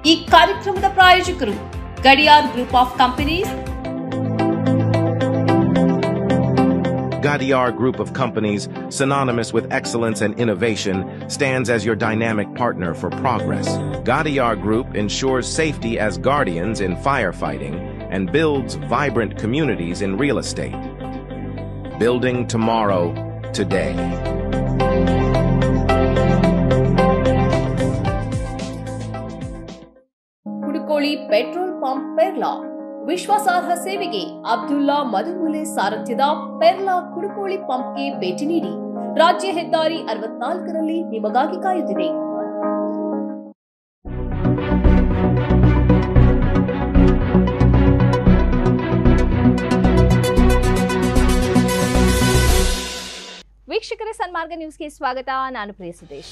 ಈ ಕಾರ್ಯಕ್ರಮದ ಪ್ರಾಯೋಜಕರು Gadiar group of companies Gadiar Group of Companies, synonymous with excellence and innovation, stands as your dynamic partner for progress. Gadiar Group ensures safety as guardians in firefighting and builds vibrant communities in real estate. Building tomorrow, today. Kudukoli petrol pump Perla ವಿಶ್ವಾಸಾರ್ಹ ಸೇವೆಗೆ ಅಬ್ದುಲ್ಲಾ ಮಧುಮೂಲೆ ಸಾರಥ್ಯದ ಪೆರ್ಲಾ ಕುಡುಕೋಳಿ ಪಂಪ್ಗೆ ಭೇಟಿ ನೀಡಿ ರಾಜ್ಯ ಹೆದ್ದಾರಿ ಅರವತ್ನಾಲ್ಕರಲ್ಲಿ ನಿಮಗಾಗಿ ಕಾಯುತ್ತಿದೆ ವೀಕ್ಷಕರೇ ಸನ್ಮಾರ್ಗ ನ್ಯೂಸ್ಗೆ ಸ್ವಾಗತ ನಾನು ಪ್ರಿಯ ಸುದೇಶ್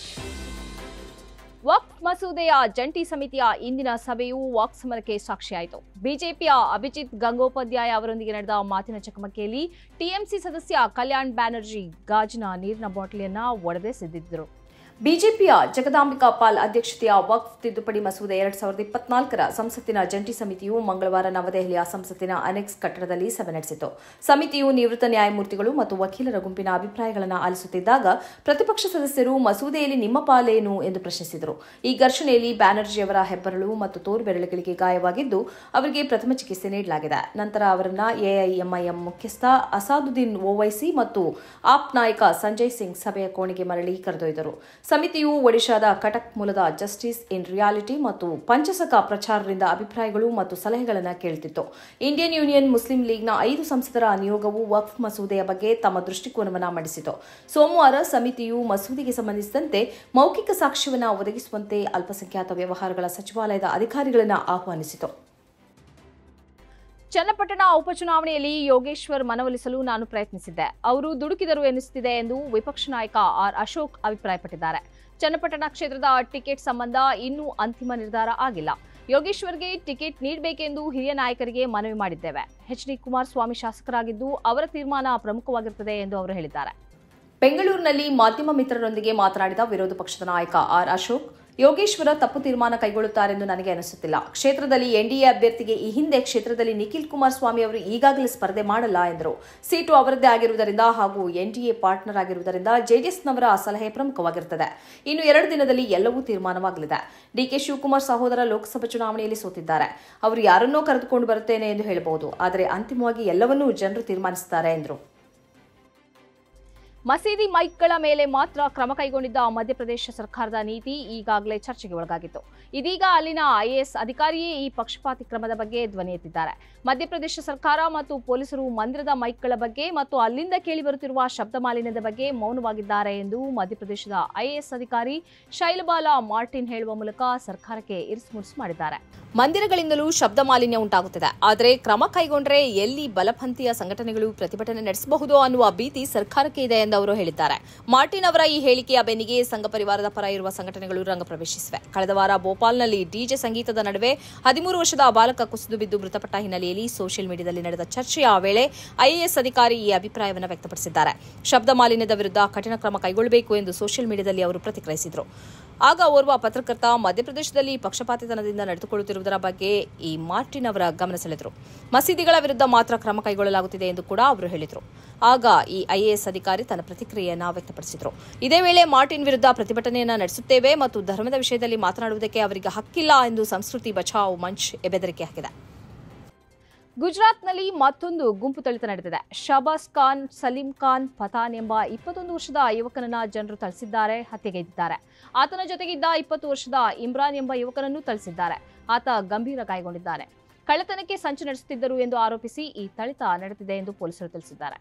ವಕ್ಫ್ ಮಸೂದೆಯ ಜಂಟಿ ಸಮಿತಿಯ ಇಂದಿನ ಸಭೆಯು ವಾಕ್ ಸಮರಕ್ಕೆ ಸಾಕ್ಷಿಯಾಯಿತು ಬಿಜೆಪಿಯ ಅಭಿಜಿತ್ ಗಂಗೋಪಾಧ್ಯಾಯ ಅವರೊಂದಿಗೆ ನಡೆದ ಮಾತಿನ ಚಕಮಕಿಯಲ್ಲಿ ಟಿಎಂಸಿ ಸದಸ್ಯ ಕಲ್ಯಾಣ್ ಬ್ಯಾನರ್ಜಿ ಗಾಜಿನ ನೀರಿನ ಬಾಟಲಿಯನ್ನ ಒಡೆದೆಸೆದಿದ್ದರು ಬಿಜೆಪಿಯ ಜಗದಾಂಬಿಕಾ ಪಾಲ್ ಅಧ್ಯಕ್ಷತೆಯ ವಕ್ಫ್ ತಿದ್ದುಪಡಿ ಮಸೂದೆ ಎರಡ್ ಸಾವಿರದ ಇಪ್ಪತ್ನಾಲ್ಕರ ಸಂಸತ್ತಿನ ಜಂಟಿ ಸಮಿತಿಯು ಮಂಗಳವಾರ ನವದೆಹಲಿಯ ಸಂಸತ್ತಿನ ಅನೆಕ್ಸ್ ಕಟ್ಟಡದಲ್ಲಿ ಸಭೆ ನಡೆಸಿತು ಸಮಿತಿಯು ನಿವೃತ್ತ ನ್ಯಾಯಮೂರ್ತಿಗಳು ಮತ್ತು ವಕೀಲರ ಗುಂಪಿನ ಅಭಿಪ್ರಾಯಗಳನ್ನು ಆಲಿಸುತ್ತಿದ್ದಾಗ ಪ್ರತಿಪಕ್ಷ ಸದಸ್ಯರು ಮಸೂದೆಯಲ್ಲಿ ನಿಮ್ಮ ಪಾಲೇನು ಎಂದು ಪ್ರಶ್ನಿಸಿದರು ಈ ಘರ್ಷಣೆಯಲ್ಲಿ ಬ್ಯಾನರ್ಜಿಯವರ ಹೆಬ್ಬರಳು ಮತ್ತು ತೋರುಬೆರಳುಗಳಿಗೆ ಗಾಯವಾಗಿದ್ದು ಅವರಿಗೆ ಪ್ರಥಮ ಚಿಕಿತ್ಸೆ ನೀಡಲಾಗಿದೆ ನಂತರ ಅವರನ್ನ ಎಐಎಂಐಎಂ ಮುಖ್ಯಸ್ಥ ಅಸಾದುದ್ದೀನ್ ಓವೈಸಿ ಮತ್ತು ಆಪ್ ನಾಯಕ ಸಂಜಯ್ ಸಿಂಗ್ ಸಭೆಯ ಕೋಣೆಗೆ ಮರಳಿ ಕರೆದೊಯ್ದರು ಸಮಿತಿಯು ಒಡಿಶಾದ ಕಟಕ್ ಮೂಲದ ಜಸ್ಟಿಸ್ ಇನ್ ರಿಯಾಲಿಟಿ ಮತ್ತು ಪಂಚಸಕ ಪ್ರಚಾರರಿಂದ ಅಭಿಪ್ರಾಯಗಳು ಮತ್ತು ಸಲಹೆಗಳನ್ನು ಕೇಳುತ್ತಿತ್ತು ಇಂಡಿಯನ್ ಯೂನಿಯನ್ ಮುಸ್ಲಿಂ ಲೀಗ್ನ ಐದು ಸಂಸದರ ನಿಯೋಗವು ವಕ್ಫ್ ಮಸೂದೆಯ ಬಗ್ಗೆ ತಮ್ಮ ದೃಷ್ಟಿಕೋನವನ್ನು ಮಂಡಿಸಿತು ಸೋಮವಾರ ಸಮಿತಿಯು ಮಸೂದೆಗೆ ಸಂಬಂಧಿಸಿದಂತೆ ಮೌಖಿಕ ಸಾಕ್ಷ್ಯವನ್ನು ಒದಗಿಸುವಂತೆ ಅಲ್ಪಸಂಖ್ಯಾತ ವ್ಯವಹಾರಗಳ ಸಚಿವಾಲಯದ ಅಧಿಕಾರಿಗಳನ್ನು ಆಹ್ವಾನಿಸಿತು ಚನ್ನಪಟ್ಟಣ ಉಪಚುನಾವಣೆಯಲ್ಲಿ ಯೋಗೇಶ್ವರ್ ಮನವೊಲಿಸಲು ನಾನು ಪ್ರಯತ್ನಿಸಿದ್ದೆ ಅವರು ದುಡುಕಿದರು ಎನ್ನಿಸುತ್ತಿದೆ ಎಂದು ವಿಪಕ್ಷ ನಾಯಕ ಆರ್ ಅಶೋಕ್ ಅಭಿಪ್ರಾಯಪಟ್ಟಿದ್ದಾರೆ ಚನ್ನಪಟ್ಟಣ ಕ್ಷೇತ್ರದ ಟಿಕೆಟ್ ಸಂಬಂಧ ಇನ್ನೂ ಅಂತಿಮ ನಿರ್ಧಾರ ಆಗಿಲ್ಲ ಯೋಗೇಶ್ವರ್ಗೆ ಟಿಕೆಟ್ ನೀಡಬೇಕೆಂದು ಹಿರಿಯ ನಾಯಕರಿಗೆ ಮನವಿ ಮಾಡಿದ್ದೇವೆ ಎಚ್ ಡಿ ಕುಮಾರಸ್ವಾಮಿ ಶಾಸಕರಾಗಿದ್ದು ಅವರ ತೀರ್ಮಾನ ಪ್ರಮುಖವಾಗಿರುತ್ತದೆ ಎಂದು ಅವರು ಹೇಳಿದ್ದಾರೆ ಬೆಂಗಳೂರಿನಲ್ಲಿ ಮಾಧ್ಯಮ ಮಿತ್ರರೊಂದಿಗೆ ಮಾತನಾಡಿದ ವಿರೋಧ ಪಕ್ಷದ ನಾಯಕ ಆರ್ ಅಶೋಕ್ ಯೋಗೇಶ್ವರ ತಪ್ಪು ತೀರ್ಮಾನ ಕೈಗೊಳ್ಳುತ್ತಾರೆಂದು ನನಗೆ ಅನಿಸುತ್ತಿಲ್ಲ ಕ್ಷೇತ್ರದಲ್ಲಿ ಎನ್ಡಿಎ ಅಭ್ಯರ್ಥಿಗೆ ಈ ಹಿಂದೆ ಕ್ಷೇತ್ರದಲ್ಲಿ ನಿಖಿಲ್ ಕುಮಾರಸ್ವಾಮಿ ಅವರು ಈಗಾಗಲೇ ಸ್ಪರ್ಧೆ ಮಾಡಲ್ಲ ಎಂದರು ಸೀಟು ಅವರದ್ದೇ ಆಗಿರುವುದರಿಂದ ಹಾಗೂ ಎನ್ಡಿಎ ಪಾರ್ಟ್ನರ್ ಆಗಿರುವುದರಿಂದ ಜೆಡಿಎಸ್ನವರ ಸಲಹೆ ಪ್ರಮುಖವಾಗಿರುತ್ತದೆ ಇನ್ನು ಎರಡು ದಿನದಲ್ಲಿ ಎಲ್ಲವೂ ತೀರ್ಮಾನವಾಗಲಿದೆ ಡಿಕೆ ಶಿವಕುಮಾರ್ ಸಹೋದರ ಲೋಕಸಭಾ ಚುನಾವಣೆಯಲ್ಲಿ ಸೋತಿದ್ದಾರೆ ಅವರು ಯಾರನ್ನೋ ಕರೆದುಕೊಂಡು ಬರುತ್ತೇನೆ ಎಂದು ಹೇಳಬಹುದು ಆದರೆ ಅಂತಿಮವಾಗಿ ಎಲ್ಲವನ್ನೂ ಜನರು ತೀರ್ಮಾನಿಸುತ್ತಾರೆ ಎಂದರು ಮಸೀದಿ ಮೈಕ್ಗಳ ಮೇಲೆ ಮಾತ್ರ ಕ್ರಮ ಕೈಗೊಂಡಿದ್ದ ಮಧ್ಯಪ್ರದೇಶ ಸರ್ಕಾರದ ನೀತಿ ಈಗಾಗಲೇ ಚರ್ಚೆಗೆ ಒಳಗಾಗಿತ್ತು ಇದೀಗ ಅಲ್ಲಿನ ಐಎಎಸ್ ಅಧಿಕಾರಿಯೇ ಈ ಪಕ್ಷಪಾತಿ ಕ್ರಮದ ಬಗ್ಗೆ ಧ್ವನಿ ಎತ್ತಿದ್ದಾರೆ ಮಧ್ಯಪ್ರದೇಶ ಸರ್ಕಾರ ಮತ್ತು ಪೊಲೀಸರು ಮಂದಿರದ ಮೈಕ್ಗಳ ಬಗ್ಗೆ ಮತ್ತು ಅಲ್ಲಿಂದ ಕೇಳಿಬರುತ್ತಿರುವ ಶಬ್ದ ಮಾಲಿನ್ಯದ ಬಗ್ಗೆ ಮೌನವಾಗಿದ್ದಾರೆ ಎಂದು ಮಧ್ಯಪ್ರದೇಶದ ಐಎಎಸ್ ಅಧಿಕಾರಿ ಶೈಲಬಾಲಾ ಮಾರ್ಟಿನ್ ಹೇಳುವ ಮೂಲಕ ಸರ್ಕಾರಕ್ಕೆ ಇರಿಸುಮುರುಸು ಮಾಡಿದ್ದಾರೆ ಮಂದಿರಗಳಿಂದಲೂ ಶಬ್ದ ಮಾಲಿನ್ಯ ಉಂಟಾಗುತ್ತಿದೆ ಆದರೆ ಕ್ರಮ ಕೈಗೊಂಡ್ರೆ ಎಲ್ಲಿ ಬಲಪಂಥೀಯ ಸಂಘಟನೆಗಳು ಪ್ರತಿಭಟನೆ ನಡೆಸಬಹುದು ಅನ್ನುವ ಭೀತಿ ಸರ್ಕಾರಕ್ಕೆ ಇದೆ ಎಂದು ಅವರು ಹೇಳಿದ್ದಾರೆ ಮಾರ್ಟಿನ್ ಅವರ ಈ ಹೇಳಿಕೆಯ ಬೆನ್ನಿಗೆ ಸಂಘ ಪರಿವಾರದ ಪರ ಇರುವ ಸಂಘಟನೆಗಳು ರಂಗ ಪ್ರವೇಶಿಸಿವೆ ಕಳೆದ ವಾರ ಭೋಪಾಲ್ನಲ್ಲಿ ಡಿಜೆ ಸಂಗೀತದ ನಡುವೆ ಹದಿಮೂರು ವರ್ಷದ ಬಾಲಕ ಕುಸಿದು ಬಿದ್ದು ಮೃತಪಟ್ಟ ಹಿನ್ನೆಲೆಯಲ್ಲಿ ಸೋಷಿಯಲ್ ಮೀಡಿಯಾದಲ್ಲಿ ನಡೆದ ಚರ್ಚೆಯ ವೇಳೆ ಐಎಎಸ್ ಅಧಿಕಾರಿ ಈ ಅಭಿಪ್ರಾಯವನ್ನು ವ್ಯಕ್ತಪಡಿಸಿದ್ದಾರೆ ಶಬ್ದ ಮಾಲಿನ್ಯದ ವಿರುದ್ಧ ಕಠಿಣ ಕ್ರಮ ಕೈಗೊಳ್ಳಬೇಕು ಎಂದು ಸೋಷಿಯಲ್ ಮೀಡಿಯಾದಲ್ಲಿ ಅವರು ಪ್ರತಿಕ್ರಿಯಿಸಿದರು ಆಗ ಓರ್ವ ಪತ್ರಕರ್ತ ಮಧ್ಯಪ್ರದೇಶದಲ್ಲಿ ಪಕ್ಷಪಾತಿತನದಿಂದ ನಡೆದುಕೊಳ್ಳುತ್ತಿರುವುದರ ಬಗ್ಗೆ ಈ ಮಾರ್ಟಿನ್ ಅವರ ಗಮನ ಸೆಳೆದರು ಮಸೀದಿಗಳ ವಿರುದ್ಧ ಮಾತ್ರ ಕ್ರಮ ಕೈಗೊಳ್ಳಲಾಗುತ್ತಿದೆ ಎಂದು ಕೂಡ ಅವರು ಹೇಳಿದರು ಆಗ ಈ ಐಎಎಸ್ ಅಧಿಕಾರಿ ತನ್ನ ಪ್ರತಿಕ್ರಿಯೆಯನ್ನ ವ್ಯಕ್ತಪಡಿಸಿದರು ಇದೇ ವೇಳೆ ಮಾರ್ಟಿನ್ ವಿರುದ್ಧ ಪ್ರತಿಭಟನೆಯನ್ನ ನಡೆಸುತ್ತೇವೆ ಮತ್ತು ಧರ್ಮದ ವಿಷಯದಲ್ಲಿ ಮಾತನಾಡುವುದಕ್ಕೆ ಅವರಿಗೆ ಹಕ್ಕಿಲ್ಲ ಎಂದು ಸಂಸ್ಕೃತಿ ಬಚಾವ್ ಮಂಚ್ ಬೆದರಿಕೆ ಹಾಕಿದೆ ಗುಜರಾತ್ನಲ್ಲಿ ಮತ್ತೊಂದು ಗುಂಪು ಥಳಿತ ನಡೆದಿದೆ ಶಬಾಸ್ ಖಾನ್ ಸಲೀಂ ಖಾನ್ ಪಠಾನ್ ಎಂಬ ಇಪ್ಪತ್ತೊಂದು ವರ್ಷದ ಯುವಕನನ್ನ ಜನರು ಥಳಿಸಿದ್ದಾರೆ ಹತ್ಯೆಗೈದಿದ್ದಾರೆ ಆತನ ಜೊತೆಗಿದ್ದ ಇಪ್ಪತ್ತು ವರ್ಷದ ಇಮ್ರಾನ್ ಎಂಬ ಯುವಕನನ್ನು ಥಳಿಸಿದ್ದಾರೆ ಆತ ಗಂಭೀರ ಗಾಯಗೊಂಡಿದ್ದಾನೆ ಕಳ್ಳತನಕ್ಕೆ ಸಂಚು ನಡೆಸುತ್ತಿದ್ದರು ಎಂದು ಆರೋಪಿಸಿ ಈ ಥಳಿತ ನಡೆದಿದೆ ಎಂದು ಪೊಲೀಸರು ತಿಳಿಸಿದ್ದಾರೆ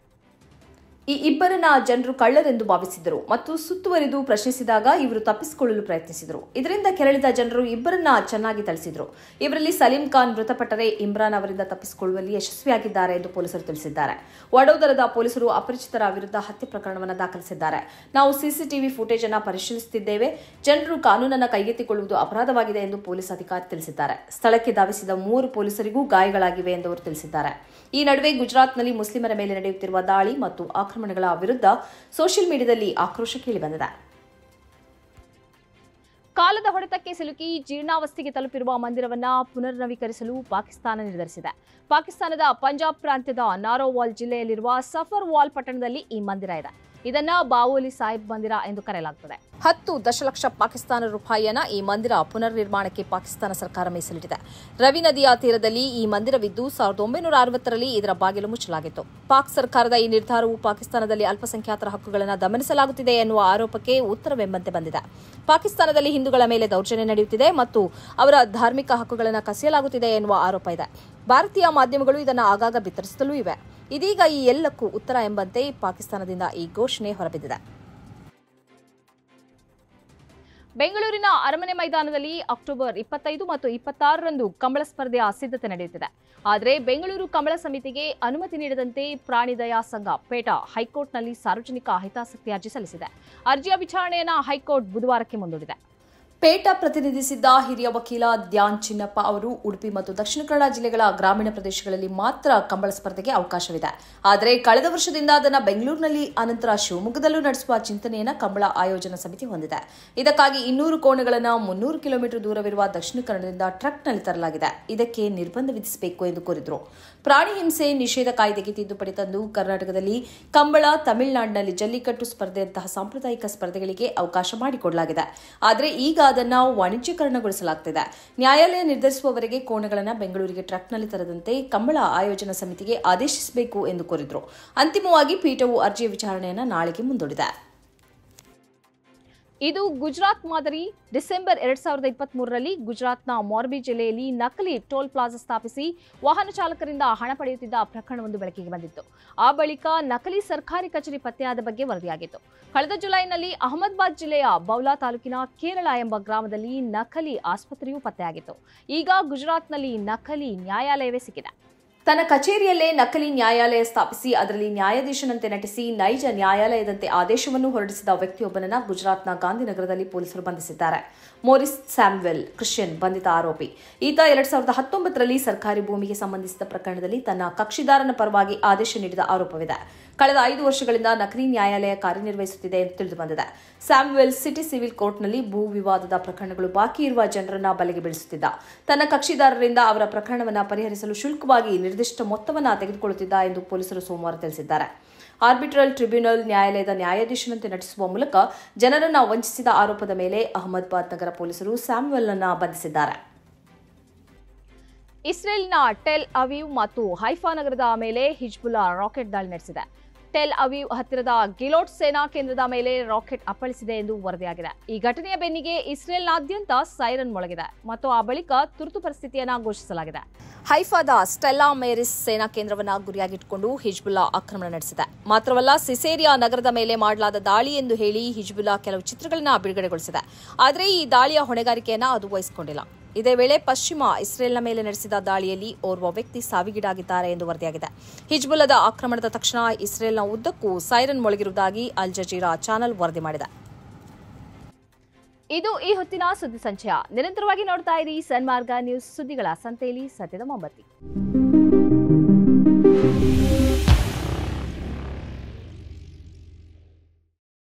ಈ ಇಬ್ಬರನ್ನ ಜನರು ಕಳ್ಳರೆಂದು ಭಾವಿಸಿದ್ದರು ಮತ್ತು ಸುತ್ತುವರಿದು ಪ್ರಶ್ನಿಸಿದಾಗ ಇವರು ತಪ್ಪಿಸಿಕೊಳ್ಳಲು ಪ್ರಯತ್ನಿಸಿದರು ಇದರಿಂದ ಕೆರಳಿದ ಜನರು ಇಬ್ಬರನ್ನ ಚೆನ್ನಾಗಿ ಥಳಿಸಿದರು ಇವರಲ್ಲಿ ಸಲೀಂ ಖಾನ್ ಮೃತಪಟ್ಟರೆ ಇಮ್ರಾನ್ ಅವರಿಂದ ತಪ್ಪಿಸಿಕೊಳ್ಳುವಲ್ಲಿ ಯಶಸ್ವಿಯಾಗಿದ್ದಾರೆ ಎಂದು ಪೊಲೀಸರು ತಿಳಿಸಿದ್ದಾರೆ ವಡೋದರದ ಪೊಲೀಸರು ಅಪರಿಚಿತರ ವಿರುದ್ಧ ಹತ್ಯೆ ಪ್ರಕರಣವನ್ನು ದಾಖಲಿಸಿದ್ದಾರೆ ನಾವು ಸಿಸಿಟಿವಿ ಫುಟೇಜ್ ಅನ್ನು ಪರಿಶೀಲಿಸುತ್ತಿದ್ದೇವೆ ಜನರು ಕಾನೂನನ್ನು ಕೈಗೆತ್ತಿಕೊಳ್ಳುವುದು ಅಪರಾಧವಾಗಿದೆ ಎಂದು ಪೊಲೀಸ್ ಅಧಿಕಾರಿ ತಿಳಿಸಿದ್ದಾರೆ ಸ್ಥಳಕ್ಕೆ ಧಾವಿಸಿದ ಮೂವರು ಪೊಲೀಸರಿಗೂ ಗಾಯಗಳಾಗಿವೆ ಎಂದು ಅವರು ತಿಳಿಸಿದ್ದಾರೆ ಈ ನಡುವೆ ಗುಜರಾತ್ನಲ್ಲಿ ಮುಸ್ಲಿಮರ ಮೇಲೆ ನಡೆಯುತ್ತಿರುವ ದಾಳಿ ಮತ್ತು ಆಕ್ರಮಣಗಳ ವಿರುದ್ಧ ಸೋಷಿಯಲ್ ಮೀಡಿಯಾದಲ್ಲಿ ಆಕ್ರೋಶ ಕೇಳಿಬಂದಿದೆ ಕಾಲದ ಹೊಡೆತಕ್ಕೆ ಸಿಲುಕಿ ಜೀರ್ಣಾವಸ್ಥೆಗೆ ತಲುಪಿರುವ ಮಂದಿರವನ್ನ ಪುನರ್ನವೀಕರಿಸಲು ಪಾಕಿಸ್ತಾನ ನಿರ್ಧರಿಸಿದೆ ಪಾಕಿಸ್ತಾನದ ಪಂಜಾಬ್ ಪ್ರಾಂತ್ಯದ ನಾರೋವಾಲ್ ಜಿಲ್ಲೆಯಲ್ಲಿರುವ ಸಫರ್ ವಾಲ್ ಪಟ್ಟಣದಲ್ಲಿ ಈ ಮಂದಿರ ಇದೆ ಇದನ್ನ ಬಾವೋಲಿ ಸಾಹಿಬ್ ಮಂದಿರ ಎಂದು ಕರೆಯಲಾಗುತ್ತದೆ ಹತ್ತು ದಶಲಕ್ಷ ಪಾಕಿಸ್ತಾನ ರೂಪಾಯಿಯನ್ನ ಈ ಮಂದಿರ ಪುನರ್ ನಿರ್ಮಾಣಕ್ಕೆ ಪಾಕಿಸ್ತಾನ ಸರ್ಕಾರ ಮೀಸಲಿಟ್ಟಿದೆ ರವಿ ನದಿಯ ತೀರದಲ್ಲಿ ಈ ಮಂದಿರವಿದ್ದು ಸಾವಿರದ ಒಂಬೈನೂರ ಅರವತ್ತರಲ್ಲಿ ಇದರ ಬಾಗಿಲು ಮುಚ್ಚಲಾಗಿತ್ತು ಪಾಕ್ ಸರ್ಕಾರದ ಈ ನಿರ್ಧಾರವು ಪಾಕಿಸ್ತಾನದಲ್ಲಿ ಅಲ್ಪಸಂಖ್ಯಾತರ ಹಕ್ಕುಗಳನ್ನು ದಮನಿಸಲಾಗುತ್ತಿದೆ ಎನ್ನುವ ಆರೋಪಕ್ಕೆ ಉತ್ತರವೆಂಬಂತೆ ಬಂದಿದೆ ಪಾಕಿಸ್ತಾನದಲ್ಲಿ ಹಿಂದೂಗಳ ಮೇಲೆ ದೌರ್ಜನ್ಯ ನಡೆಯುತ್ತಿದೆ ಮತ್ತು ಅವರ ಧಾರ್ಮಿಕ ಹಕ್ಕುಗಳನ್ನು ಕಸಿಯಲಾಗುತ್ತಿದೆ ಎನ್ನುವ ಆರೋಪ ಇದೆ ಭಾರತೀಯ ಮಾಧ್ಯಮಗಳು ಇದನ್ನು ಆಗಾಗ ಬಿತ್ತರಿಸುತ್ತಲೂ ಇವೆ ಇದೀಗ ಈ ಎಲ್ಲಕ್ಕೂ ಉತ್ತರ ಎಂಬಂತೆ ಪಾಕಿಸ್ತಾನದಿಂದ ಈ ಘೋಷಣೆ ಹೊರಬಿದ್ದಿದೆ ಬೆಂಗಳೂರಿನ ಅರಮನೆ ಮೈದಾನದಲ್ಲಿ ಅಕ್ಟೋಬರ್ ಇಪ್ಪತ್ತೈದು ಮತ್ತು ಇಪ್ಪತ್ತಾರರಂದು ಕಂಬಳ ಸ್ಪರ್ಧೆಯ ಸಿದ್ಧತೆ ನಡೆಯುತ್ತಿದೆ ಆದರೆ ಬೆಂಗಳೂರು ಕಂಬಳ ಸಮಿತಿಗೆ ಅನುಮತಿ ನೀಡದಂತೆ ಪ್ರಾಣಿ ದಯಾ ಸಂಘ ಪೇಟ ಹೈಕೋರ್ಟ್ನಲ್ಲಿ ಸಾರ್ವಜನಿಕ ಹಿತಾಸಕ್ತಿ ಅರ್ಜಿ ಸಲ್ಲಿಸಿದೆ ಅರ್ಜಿಯ ವಿಚಾರಣೆಯನ್ನು ಹೈಕೋರ್ಟ್ ಬುಧವಾರಕ್ಕೆ ಮುಂದೂಡಿದೆ ಪೇಟ ಪ್ರತಿನಿಧಿಸಿದ್ದ ಹಿರಿಯ ವಕೀಲ ಧ್ಯಾನ್ ಚಿನ್ನಪ್ಪ ಅವರು ಉಡುಪಿ ಮತ್ತು ದಕ್ಷಿಣ ಕನ್ನಡ ಜಿಲ್ಲೆಗಳ ಗ್ರಾಮೀಣ ಪ್ರದೇಶಗಳಲ್ಲಿ ಮಾತ್ರ ಕಂಬಳ ಸ್ಪರ್ಧೆಗೆ ಅವಕಾಶವಿದೆ ಆದರೆ ಕಳೆದ ವರ್ಷದಿಂದ ಅದನ್ನು ಬೆಂಗಳೂರಿನಲ್ಲಿ ಅನಂತರ ಶಿವಮೊಗ್ಗದಲ್ಲೂ ನಡೆಸುವ ಚಿಂತನೆಯನ್ನ ಕಂಬಳ ಆಯೋಜನಾ ಸಮಿತಿ ಹೊಂದಿದೆ ಇದಕ್ಕಾಗಿ ಇನ್ನೂರು ಕೋಣೆಗಳನ್ನು ಮುನ್ನೂರು ಕಿಲೋಮೀಟರ್ ದೂರವಿರುವ ದಕ್ಷಿಣ ಕನ್ನಡದಿಂದ ಟ್ರಕ್ನಲ್ಲಿ ತರಲಾಗಿದೆ ಇದಕ್ಕೆ ನಿರ್ಬಂಧ ವಿಧಿಸಬೇಕು ಎಂದು ಕೋರಿದರು ಪ್ರಾಣಿ ಹಿಂಸೆ ನಿಷೇಧ ಕಾಯ್ದೆಗೆ ತಿದ್ದುಪಡಿ ತಂದು ಕರ್ನಾಟಕದಲ್ಲಿ ಕಂಬಳ ತಮಿಳುನಾಡಿನಲ್ಲಿ ಜಲ್ಲಿಕಟ್ಟು ಸ್ಪರ್ಧೆಯಂತಹ ಸಾಂಪ್ರದಾಯಿಕ ಸ್ಪರ್ಧೆಗಳಿಗೆ ಅವಕಾಶ ಮಾಡಿಕೊಡಲಾಗಿದೆ ಆದರೆ ಈಗ ಅದನ್ನು ವಾಣಿಜ್ಯೀಕರಣಗೊಳಿಸಲಾಗುತ್ತಿದೆ ನ್ಯಾಯಾಲಯ ನಿರ್ಧರಿಸುವವರೆಗೆ ಕೋಣೆಗಳನ್ನು ಬೆಂಗಳೂರಿಗೆ ಟ್ರಕ್ನಲ್ಲಿ ತರದಂತೆ ಕಂಬಳ ಆಯೋಜನಾ ಸಮಿತಿಗೆ ಆದೇಶಿಸಬೇಕು ಎಂದು ಕೋರಿದರು ಅಂತಿಮವಾಗಿ ಪೀಠವು ಅರ್ಜಿಯ ವಿಚಾರಣೆಯನ್ನು ನಾಳೆಗೆ ಮುಂದೂಡಿದೆ ಇದು ಗುಜರಾತ್ ಮಾದರಿ ಡಿಸೆಂಬರ್ ಎರಡ್ ಸಾವಿರದ ಇಪ್ಪತ್ತ್ ಮೂರರಲ್ಲಿ ಗುಜರಾತ್ನ ಮೊರ್ಬಿ ಜಿಲ್ಲೆಯಲ್ಲಿ ನಕಲಿ ಟೋಲ್ ಪ್ಲಾಜಾ ಸ್ಥಾಪಿಸಿ ವಾಹನ ಚಾಲಕರಿಂದ ಹಣ ಪಡೆಯುತ್ತಿದ್ದ ಪ್ರಕರಣವೊಂದು ಬೆಳಕಿಗೆ ಬಂದಿತ್ತು ಆ ಬಳಿಕ ನಕಲಿ ಸರ್ಕಾರಿ ಕಚೇರಿ ಪತ್ತೆಯಾದ ಬಗ್ಗೆ ವರದಿಯಾಗಿತ್ತು ಕಳೆದ ಜುಲೈನಲ್ಲಿ ಅಹಮದಾಬಾದ್ ಜಿಲ್ಲೆಯ ಬೌಲಾ ತಾಲೂಕಿನ ಕೇರಳ ಎಂಬ ಗ್ರಾಮದಲ್ಲಿ ನಕಲಿ ಆಸ್ಪತ್ರೆಯೂ ಪತ್ತೆಯಾಗಿತ್ತು ಈಗ ಗುಜರಾತ್ನಲ್ಲಿ ನಕಲಿ ನ್ಯಾಯಾಲಯವೇ ಸಿಕ್ಕಿದೆ ತನ್ನ ಕಚೇರಿಯಲ್ಲೇ ನಕಲಿ ನ್ಯಾಯಾಲಯ ಸ್ಥಾಪಿಸಿ ಅದರಲ್ಲಿ ನ್ಯಾಯಾಧೀಶನಂತೆ ನಟಿಸಿ ನೈಜ ನ್ಯಾಯಾಲಯದಂತೆ ಆದೇಶವನ್ನು ಹೊರಡಿಸಿದ ವ್ಯಕ್ತಿಯೊಬ್ಬನನ್ನ ಗುಜರಾತ್ನ ಗಾಂಧಿನಗರದಲ್ಲಿ ಪೊಲೀಸರು ಬಂಧಿಸಿದ್ದಾರೆ ಮೋರಿಸ್ ಸ್ಯಾಮ್ವೆಲ್ ಕ್ರಿಶ್ಚಿಯನ್ ಬಂಧಿತ ಆರೋಪಿ ಈತ ಎರಡ್ ಸಾವಿರದ ಹತ್ತೊಂಬತ್ತರಲ್ಲಿ ಸರ್ಕಾರಿ ಭೂಮಿಗೆ ಸಂಬಂಧಿಸಿದ ಪ್ರಕರಣದಲ್ಲಿ ತನ್ನ ಕಕ್ಷಿದಾರನ ಪರವಾಗಿ ಆದೇಶ ನೀಡಿದ ಆರೋಪವಿದೆ ಕಳೆದ ಐದು ವರ್ಷಗಳಿಂದ ನಕಲಿ ನ್ಯಾಯಾಲಯ ಕಾರ್ಯನಿರ್ವಹಿಸುತ್ತಿದೆ ಎಂದು ತಿಳಿದು ಬಂದಿದೆ ಸ್ಯಾಮ್ವೆಲ್ ಸಿಟಿ ಸಿವಿಲ್ ಕೋರ್ಟ್ನಲ್ಲಿ ಭೂ ವಿವಾದದ ಪ್ರಕರಣಗಳು ಬಾಕಿ ಇರುವ ಜನರನ್ನ ಬಲೆಗೆ ಬೀಳಿಸುತ್ತಿದ್ದ ತನ್ನ ಕಕ್ಷಿದಾರರಿಂದ ಅವರ ಪ್ರಕರಣವನ್ನು ಪರಿಹರಿಸಲು ಶುಲ್ಕವಾಗಿ ನಿರ್ದಿಷ್ಟ ಮೊತ್ತವನ್ನು ತೆಗೆದುಕೊಳ್ಳುತ್ತಿದ್ದ ಎಂದು ಪೊಲೀಸರು ಸೋಮವಾರ ತಿಳಿಸಿದ್ದಾರೆ ಆರ್ಬಿಟ್ರಲ್ ಟ್ರಿಬ್ಯುನಲ್ ನ್ಯಾಯಾಲಯದ ನ್ಯಾಯಾಧೀಶನಂತೆ ನಟಿಸುವ ಮೂಲಕ ಜನರನ್ನ ವಂಚಿಸಿದ ಆರೋಪದ ಮೇಲೆ ಅಹಮದಾಬಾದ್ ನಗರ ಪೊಲೀಸರು ಸ್ಯಾಮ್ವೆಲ್ ಅನ್ನ ಬಂಧಿಸಿದ್ದಾರೆ ಇಸ್ರೇಲ್ನ ಟೆಲ್ ಅವೀವ್ ಮತ್ತು ಹೈಫಾ ನಗರದ ಮೇಲೆ ಹಿಜ್ಬುಲ್ಲಾ ರಾಕೆಟ್ ದಾಳಿ ನಡೆಸಿದೆ ಟೆಲ್ ಅವೀವ್ ಹತ್ತಿರದ ಗಿಲೋಟ್ ಸೇನಾ ಕೇಂದ್ರದ ಮೇಲೆ ರಾಕೆಟ್ ಅಪ್ಪಳಿಸಿದೆ ಎಂದು ವರದಿಯಾಗಿದೆ ಈ ಘಟನೆಯ ಬೆನ್ನಿಗೆ ಇಸ್ರೇಲ್ನಾದ್ಯಂತ ಸೈರನ್ ಮೊಳಗಿದೆ ಮತ್ತು ಆ ಬಳಿಕ ತುರ್ತು ಪರಿಸ್ಥಿತಿಯನ್ನ ಘೋಷಿಸಲಾಗಿದೆ ಹೈಫಾದ ಸ್ಟೆಲ್ಲಾ ಮೇರಿಸ್ ಸೇನಾ ಕೇಂದ್ರವನ್ನ ಗುರಿಯಾಗಿಟ್ಟುಕೊಂಡು ಹಿಜ್ಬುಲ್ಲಾ ಆಕ್ರಮಣ ನಡೆಸಿದೆ ಮಾತ್ರವಲ್ಲ ಸಿಸೇರಿಯಾ ನಗರದ ಮೇಲೆ ಮಾಡಲಾದ ದಾಳಿ ಎಂದು ಹೇಳಿ ಹಿಜ್ಬುಲ್ಲಾ ಕೆಲವು ಚಿತ್ರಗಳನ್ನ ಬಿಡುಗಡೆಗೊಳಿಸಿದೆ ಆದರೆ ಈ ದಾಳಿಯ ಹೊಣೆಗಾರಿಕೆಯನ್ನ ಅದು ವಹಿಸಿಕೊಂಡಿಲ್ಲ ಇದೇ ವೇಳೆ ಪಶ್ಚಿಮ ಇಸ್ರೇಲ್ನ ಮೇಲೆ ನಡೆಸಿದ ದಾಳಿಯಲ್ಲಿ ಓರ್ವ ವ್ಯಕ್ತಿ ಸಾವಿಗೀಡಾಗಿದ್ದಾರೆ ಎಂದು ವರದಿಯಾಗಿದೆ ಹಿಜ್ಬುಲ್ಲದ ಆಕ್ರಮಣದ ತಕ್ಷಣ ಇಸ್ರೇಲ್ನ ಉದ್ದಕ್ಕೂ ಸೈರನ್ ಮೊಳಗಿರುವುದಾಗಿ ಅಲ್ ಜಜೀರಾ ಚಾನೆಲ್ ವರದಿ ಮಾಡಿದೆ ಇದು ಈ ಹೊತ್ತಿನ ಸುದ್ದಿ ಸಂಚಯ ನಿರಂತರವಾಗಿ ನೋಡ್ತಾ ಇರಿ ಸನ್ಮಾರ್ಗ ನ್ಯೂಸ್ ಸುದ್ದಿಗಳ ಸಂತೆಯಲ್ಲಿ ಸತ್ಯದ ಮೊಂಬತ್ತಿ